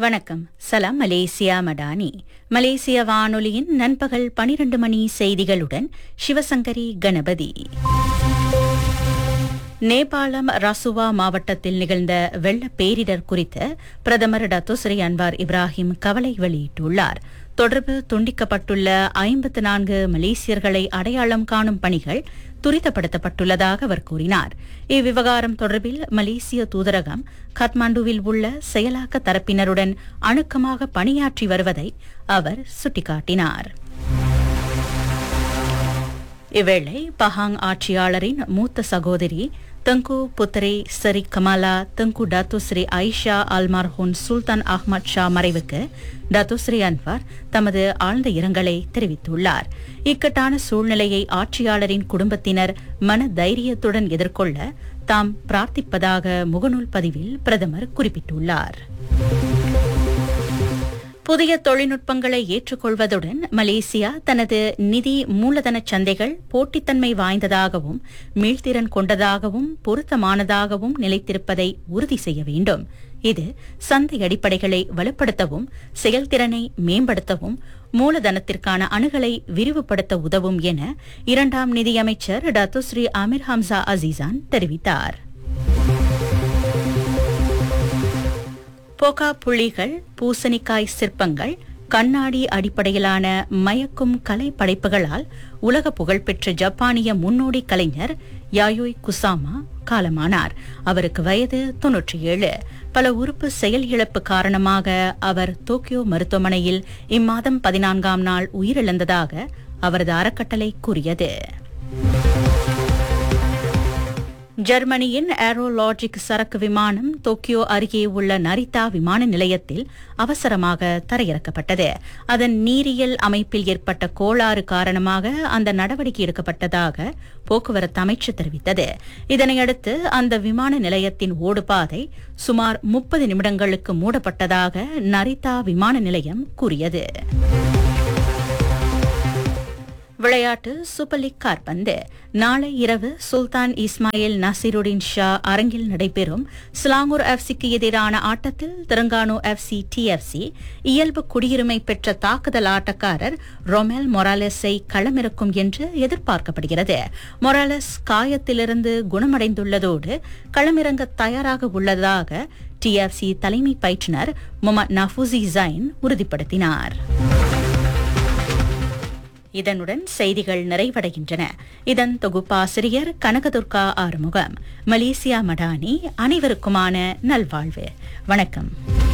வணக்கம் சலாம் மலேசியா மடானி மலேசிய வானொலியின் நண்பகல் பனிரண்டு மணி செய்திகளுடன் சிவசங்கரி கணபதி நேபாளம் ரசுவா மாவட்டத்தில் நிகழ்ந்த வெள்ள பேரிடர் குறித்து பிரதமர் டத்துஸ்ரீ அன்வார் இப்ராஹிம் கவலை வெளியிட்டுள்ளார் தொடர்பு துண்டிக்கப்பட்டுள்ள ஐம்பத்து நான்கு மலேசியர்களை அடையாளம் காணும் பணிகள் துரிதப்படுத்தப்பட்டுள்ளதாக அவர் கூறினார் இவ்விவகாரம் தொடர்பில் மலேசிய தூதரகம் காத்மாண்டுவில் உள்ள செயலாக்க தரப்பினருடன் அணுக்கமாக பணியாற்றி வருவதை அவர் சுட்டிக்காட்டினார் இவ்வேளை பஹாங் ஆட்சியாளரின் மூத்த சகோதரி தங்கு புத்தரே சரி கமாலா தங்கு டாத்துஸ்ரீ ஐஷா அல்மார்ஹூன் சுல்தான் அஹ்மத் ஷா மறைவுக்கு டாத்துஸ்ரீ அன்வார் தமது ஆழ்ந்த இரங்கலை தெரிவித்துள்ளார் இக்கட்டான சூழ்நிலையை ஆட்சியாளரின் குடும்பத்தினர் மன தைரியத்துடன் எதிர்கொள்ள தாம் பிரார்த்திப்பதாக முகநூல் பதிவில் பிரதமர் குறிப்பிட்டுள்ளார் புதிய தொழில்நுட்பங்களை ஏற்றுக்கொள்வதுடன் மலேசியா தனது நிதி மூலதன சந்தைகள் போட்டித்தன்மை வாய்ந்ததாகவும் மீள்திறன் கொண்டதாகவும் பொருத்தமானதாகவும் நிலைத்திருப்பதை உறுதி செய்ய வேண்டும் இது சந்தை அடிப்படைகளை வலுப்படுத்தவும் செயல்திறனை மேம்படுத்தவும் மூலதனத்திற்கான அணுகலை விரிவுபடுத்த உதவும் என இரண்டாம் நிதியமைச்சர் டத்துஸ்ரீ அமீர் ஹம்சா அசீசான் தெரிவித்தார் போகா புள்ளிகள் பூசணிக்காய் சிற்பங்கள் கண்ணாடி அடிப்படையிலான மயக்கும் கலை படைப்புகளால் உலக புகழ்பெற்ற ஜப்பானிய முன்னோடி கலைஞர் யாயோய் குசாமா காலமானார் அவருக்கு வயது தொன்னூற்றி ஏழு பல உறுப்பு செயல் இழப்பு காரணமாக அவர் டோக்கியோ மருத்துவமனையில் இம்மாதம் பதினான்காம் நாள் உயிரிழந்ததாக அவரது அறக்கட்டளை கூறியது ஜெர்மனியின் ஏரோலாஜிக் சரக்கு விமானம் டோக்கியோ அருகே உள்ள நரிதா விமான நிலையத்தில் அவசரமாக தரையிறக்கப்பட்டது அதன் நீரியல் அமைப்பில் ஏற்பட்ட கோளாறு காரணமாக அந்த நடவடிக்கை எடுக்கப்பட்டதாக போக்குவரத்து அமைச்சு தெரிவித்தது இதனையடுத்து அந்த விமான நிலையத்தின் ஓடுபாதை சுமார் முப்பது நிமிடங்களுக்கு மூடப்பட்டதாக நரிதா விமான நிலையம் கூறியது விளையாட்டு சூப்பர் லீக் கார்பந்து நாளை இரவு சுல்தான் இஸ்மாயில் நசீருடின் ஷா அரங்கில் நடைபெறும் ஸ்லாங்கூர் எஃப்சிக்கு எதிரான ஆட்டத்தில் தெலங்கானோ எஃப்சி டிஎஃப்சி இயல்பு குடியுரிமை பெற்ற தாக்குதல் ஆட்டக்காரர் ரொமெல் மொராலஸை களமிறக்கும் என்று எதிர்பார்க்கப்படுகிறது மொராலஸ் காயத்திலிருந்து குணமடைந்துள்ளதோடு களமிறங்க தயாராக உள்ளதாக டிஎஃப்சி தலைமை பயிற்றுநர் முகமது நஃபூசி ஜைன் உறுதிப்படுத்தினார் இதனுடன் செய்திகள் நிறைவடைகின்றன இதன் தொகுப்பாசிரியர் கனகதுர்கா ஆறுமுகம் மலேசியா மடானி அனைவருக்குமான நல்வாழ்வு வணக்கம்